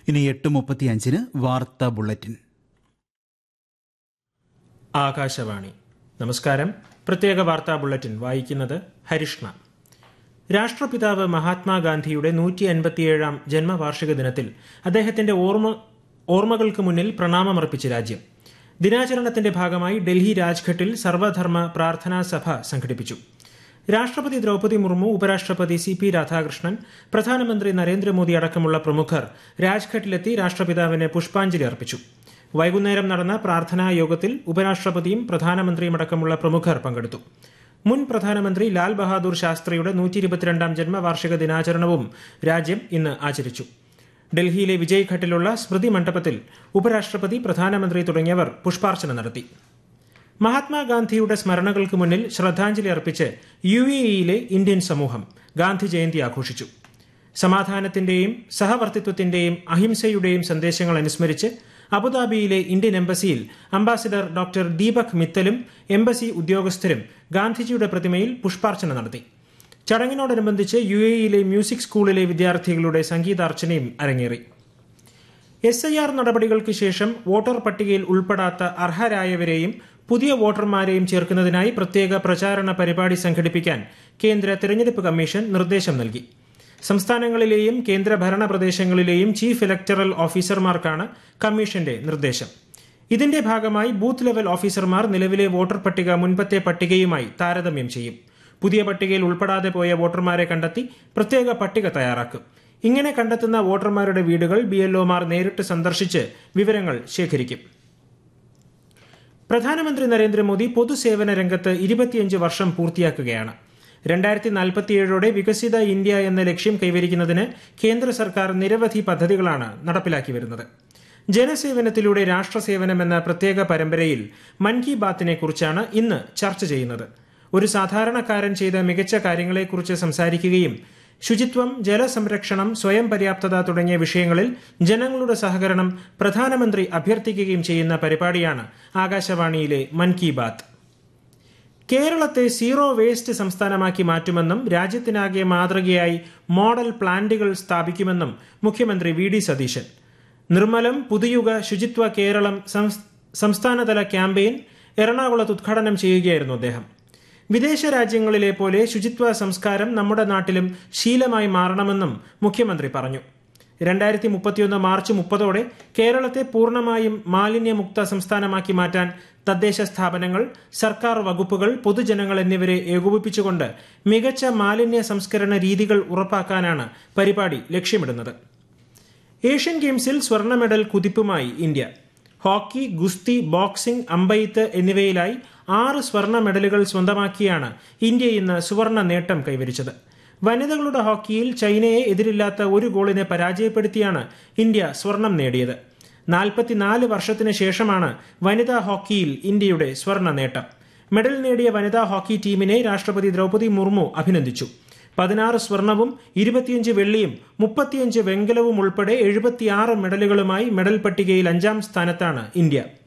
ഇനി എട്ട് മുപ്പത്തിയഞ്ചിന് വാർത്താ ബുള്ളറ്റിൻ ആകാശവാണി നമസ്കാരം പ്രത്യേക വാർത്താ ബുള്ളറ്റിൻ വായിക്കുന്നത് ഹരിഷ്ണ രാഷ്ട്രപിതാവ് മഹാത്മാഗാന്ധിയുടെ നൂറ്റി അൻപത്തിയേഴാം ജന്മവാർഷിക ദിനത്തിൽ അദ്ദേഹത്തിന്റെ ഓർമ്മ ഓർമ്മകൾക്ക് മുന്നിൽ പ്രണാമമർപ്പിച്ച് രാജ്യം ദിനാചരണത്തിന്റെ ഭാഗമായി ഡൽഹി രാജ്ഘട്ടിൽ സർവധർമ്മ പ്രാർത്ഥനാ സഭ സംഘടിപ്പിച്ചു രാഷ്ട്രപതി ദ്രൗപദി മുർമു ഉപരാഷ്ട്രപതി സി പി രാധാകൃഷ്ണൻ പ്രധാനമന്ത്രി നരേന്ദ്രമോദി അടക്കമുള്ള പ്രമുഖർ രാജ്ഘട്ടിലെത്തി രാഷ്ട്രപിതാവിന് പുഷ്പാഞ്ജലി അർപ്പിച്ചു വൈകുന്നേരം നടന്ന പ്രാർത്ഥനാ യോഗത്തിൽ ഉപരാഷ്ട്രപതിയും പ്രധാനമന്ത്രിയും അടക്കമുള്ള പ്രമുഖർ പങ്കെടുത്തു മുൻ പ്രധാനമന്ത്രി ലാൽ ബഹാദൂർ ശാസ്ത്രിയുടെ നൂറ്റി ഇരുപത്തിരണ്ടാം ജന്മവാർഷിക ദിനാചരണവും രാജ്യം ഇന്ന് ആചരിച്ചു ഡൽഹിയിലെ വിജയ് ഘട്ടിലുള്ള സ്മൃതി മണ്ഡപത്തിൽ ഉപരാഷ്ട്രപതി പ്രധാനമന്ത്രി തുടങ്ങിയവർ പുഷ്പാർച്ചന നടത്തി മഹാത്മാഗാന്ധിയുടെ സ്മരണകൾക്ക് മുന്നിൽ ശ്രദ്ധാഞ്ജലി അർപ്പിച്ച് യു എ ഇയിലെ ഇന്ത്യൻ സമൂഹം ഗാന്ധി ജയന്തി ആഘോഷിച്ചു സമാധാനത്തിന്റെയും സഹവർത്തിത്വത്തിന്റെയും അഹിംസയുടെയും സന്ദേശങ്ങൾ അനുസ്മരിച്ച് അബുദാബിയിലെ ഇന്ത്യൻ എംബസിയിൽ അംബാസിഡർ ഡോക്ടർ ദീപക് മിത്തലും എംബസി ഉദ്യോഗസ്ഥരും ഗാന്ധിജിയുടെ പ്രതിമയിൽ പുഷ്പാർച്ചന നടത്തി ചടങ്ങിനോടനുബന്ധിച്ച് യു എയിലെ മ്യൂസിക് സ്കൂളിലെ വിദ്യാർത്ഥികളുടെ സംഗീതാർച്ചനയും അരങ്ങേറി എസ് ഐ ആർ നടപടികൾക്ക് ശേഷം വോട്ടർ പട്ടികയിൽ ഉൾപ്പെടാത്ത അർഹരായവരെയും പുതിയ വോട്ടർമാരെയും ചേർക്കുന്നതിനായി പ്രത്യേക പ്രചാരണ പരിപാടി സംഘടിപ്പിക്കാൻ കേന്ദ്ര തെരഞ്ഞെടുപ്പ് കമ്മീഷൻ നിർദ്ദേശം നൽകി സംസ്ഥാനങ്ങളിലെയും കേന്ദ്രഭരണ പ്രദേശങ്ങളിലെയും ചീഫ് ഇലക്ടറൽ ഓഫീസർമാർക്കാണ് കമ്മീഷന്റെ നിർദ്ദേശം ഇതിന്റെ ഭാഗമായി ബൂത്ത് ലെവൽ ഓഫീസർമാർ നിലവിലെ വോട്ടർ പട്ടിക മുൻപത്തെ പട്ടികയുമായി താരതമ്യം ചെയ്യും പുതിയ പട്ടികയിൽ ഉൾപ്പെടാതെ പോയ വോട്ടർമാരെ കണ്ടെത്തി പ്രത്യേക പട്ടിക തയ്യാറാക്കും ഇങ്ങനെ കണ്ടെത്തുന്ന വോട്ടർമാരുടെ വീടുകൾ ബി എൽഒമാർ നേരിട്ട് സന്ദർശിച്ച് വിവരങ്ങൾ ശേഖരിക്കും പ്രധാനമന്ത്രി നരേന്ദ്രമോദി പൊതുസേവന രംഗത്ത് ഇരുപത്തിയഞ്ച് വർഷം പൂർത്തിയാക്കുകയാണ് രണ്ടായിരത്തി നാൽപ്പത്തിയേഴോടെ വികസിത ഇന്ത്യ എന്ന ലക്ഷ്യം കൈവരിക്കുന്നതിന് കേന്ദ്ര സർക്കാർ നിരവധി പദ്ധതികളാണ് നടപ്പിലാക്കി വരുന്നത് ജനസേവനത്തിലൂടെ രാഷ്ട്രസേവനം എന്ന പ്രത്യേക പരമ്പരയിൽ മൻ കി ബാത്തിനെ കുറിച്ചാണ് ഇന്ന് ചർച്ച ചെയ്യുന്നത് ഒരു സാധാരണക്കാരൻ ചെയ്ത മികച്ച കാര്യങ്ങളെക്കുറിച്ച് സംസാരിക്കുകയും ശുചിത്വം ജലസംരക്ഷണം സ്വയം പര്യാപ്തത തുടങ്ങിയ വിഷയങ്ങളിൽ ജനങ്ങളുടെ സഹകരണം പ്രധാനമന്ത്രി അഭ്യർത്ഥിക്കുകയും ചെയ്യുന്ന പരിപാടിയാണ് ആകാശവാണിയിലെ മൻ കി ബാത്ത് കേരളത്തെ സീറോ വേസ്റ്റ് സംസ്ഥാനമാക്കി മാറ്റുമെന്നും രാജ്യത്തിനാകെ മാതൃകയായി മോഡൽ പ്ലാന്റുകൾ സ്ഥാപിക്കുമെന്നും മുഖ്യമന്ത്രി വി ഡി സതീശൻ നിർമ്മലം പുതുയുഗ ശുചിത്വ കേരളം സംസ്ഥാനതല ക്യാമ്പയിൻ എറണാകുളത്ത് ഉദ്ഘാടനം ചെയ്യുകയായിരുന്നു അദ്ദേഹം വിദേശ രാജ്യങ്ങളിലെ പോലെ ശുചിത്വ സംസ്കാരം നമ്മുടെ നാട്ടിലും ശീലമായി മാറണമെന്നും മുഖ്യമന്ത്രി പറഞ്ഞു രണ്ടായിരത്തി മുപ്പത്തിയൊന്ന് മാർച്ച് മുപ്പതോടെ കേരളത്തെ പൂർണ്ണമായും മാലിന്യമുക്ത സംസ്ഥാനമാക്കി മാറ്റാൻ തദ്ദേശ സ്ഥാപനങ്ങൾ സർക്കാർ വകുപ്പുകൾ പൊതുജനങ്ങൾ എന്നിവരെ ഏകോപിപ്പിച്ചുകൊണ്ട് മികച്ച മാലിന്യ സംസ്കരണ രീതികൾ ഉറപ്പാക്കാനാണ് പരിപാടി ലക്ഷ്യമിടുന്നത് ഏഷ്യൻ ഗെയിംസിൽ സ്വർണ്ണ മെഡൽ കുതിപ്പുമായി ഇന്ത്യ ഹോക്കി ഗുസ്തി ബോക്സിംഗ് അമ്പെയ്ത്ത് എന്നിവയിലായി ആറ് സ്വർണ്ണ മെഡലുകൾ സ്വന്തമാക്കിയാണ് ഇന്ത്യ ഇന്ന് സുവർണ നേട്ടം കൈവരിച്ചത് വനിതകളുടെ ഹോക്കിയിൽ ചൈനയെ എതിരില്ലാത്ത ഒരു ഗോളിനെ പരാജയപ്പെടുത്തിയാണ് ഇന്ത്യ സ്വർണം നേടിയത് നാൽപ്പത്തിനാല് വർഷത്തിന് ശേഷമാണ് വനിതാ ഹോക്കിയിൽ ഇന്ത്യയുടെ സ്വർണ്ണ നേട്ടം മെഡൽ നേടിയ വനിതാ ഹോക്കി ടീമിനെ രാഷ്ട്രപതി ദ്രൗപദി മുർമു അഭിനന്ദിച്ചു പതിനാറ് സ്വർണവും ഇരുപത്തിയഞ്ച് വെള്ളിയും മുപ്പത്തിയഞ്ച് വെങ്കലവും ഉൾപ്പെടെ എഴുപത്തിയാറ് മെഡലുകളുമായി മെഡൽ പട്ടികയിൽ അഞ്ചാം സ്ഥാനത്താണ് ഇന്ത്യ